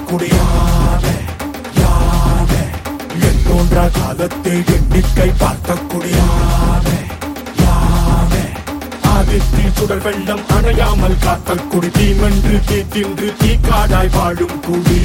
காட்டக்கூடிய யானை யானை எண்ணோன்றா காலத்தில் எண்ணிக்கை பார்க்கக்கூடிய யானை யானை ஆதித்தில் சுடர் வெள்ளம் அணையாமல் காத்தல் குடி தீமென்று தீ தின்று தீக்காடாய் வாழும் குடி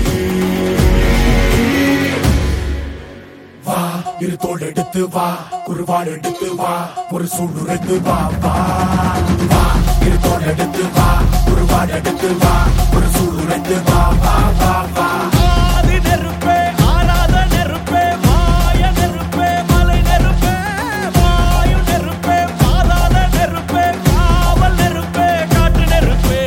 வா இரு தோள் எடுத்து வா குருவாள் எடுத்து வா ஒரு சூளுரைத்து வா வா வா இரு தோள் எடுத்து வா குருவாள் எடுத்து வா ஒரு சூளுரைத்து வா வா வா வா ஆதி நெருப்பே ஆராத நெருப்பே மாய நெருப்பே மலை நெருப்பே வாயு நெருப்பே பாதாள நெருப்பே காவல் நெருப்பே காற்று நெருப்பே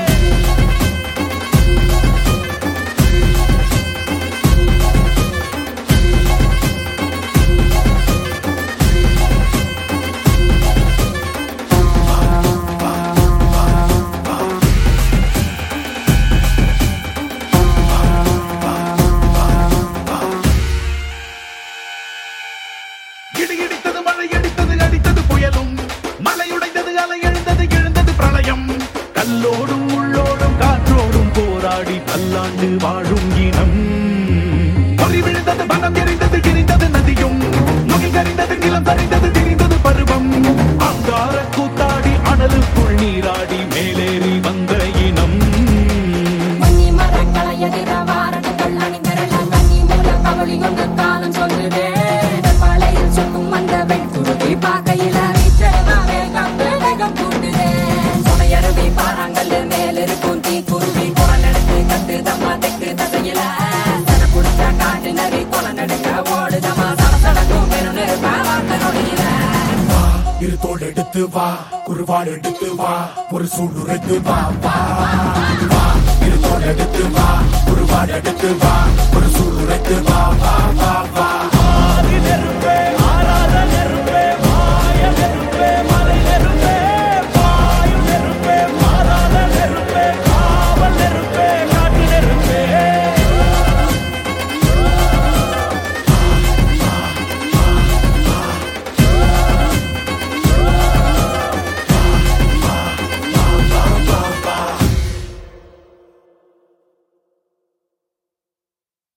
இடி இடித்தது மழை அடித்தது அடித்தது புயலும் மலை உடைந்தது அலை எழுந்தது எழுந்தது பிரளயம் கல்லோடும் உள்ளோடும் காற்றோடும் போராடி பல்லாண்டு வாழும் இனம் பொறி விழுந்தது மனம் எரிந்தது எரிந்தது நதியும் முகில் கரிந்தது நிலம் சரிந்தது திரிந்தது பருவம் அங்கார கூத்தாடி அனலுக்குள் நீராடி மேலேறி வந்த இனம் மன்னி மரங்களை எதிர வாரங்கள் அணிந்திரள கன்னி மூல கவளி கொண்டு காலம் சொல்லுதே மலையில் சுக்கும் அந்த வெண்குருவி பார்க்கையில நிச்சயமா வேகம் வேகம் கூட்டுதே சுனையருவி பாறாங்கல் மேல் இருக்கும் தீ குருவி குரல் எடுத்து கத்து தம்மா தெக்கு தசையில தன குடிச்ச காட்டு நரி கொலை நடுக்க ஓடுதமா சடசடக்கும் பெரும் நெருப்ப வார்த்தை நொடியில வா இரு தோள் எடுத்து வா குருவாள் எடுத்து வா ஒரு சூளுரைத்து வா வா வா இரு தோள் எடுத்து வா குருவாள் எடுத்து வா ஒரு சூளுரைத்து வா வா வா வா ஆதி நெருப்பே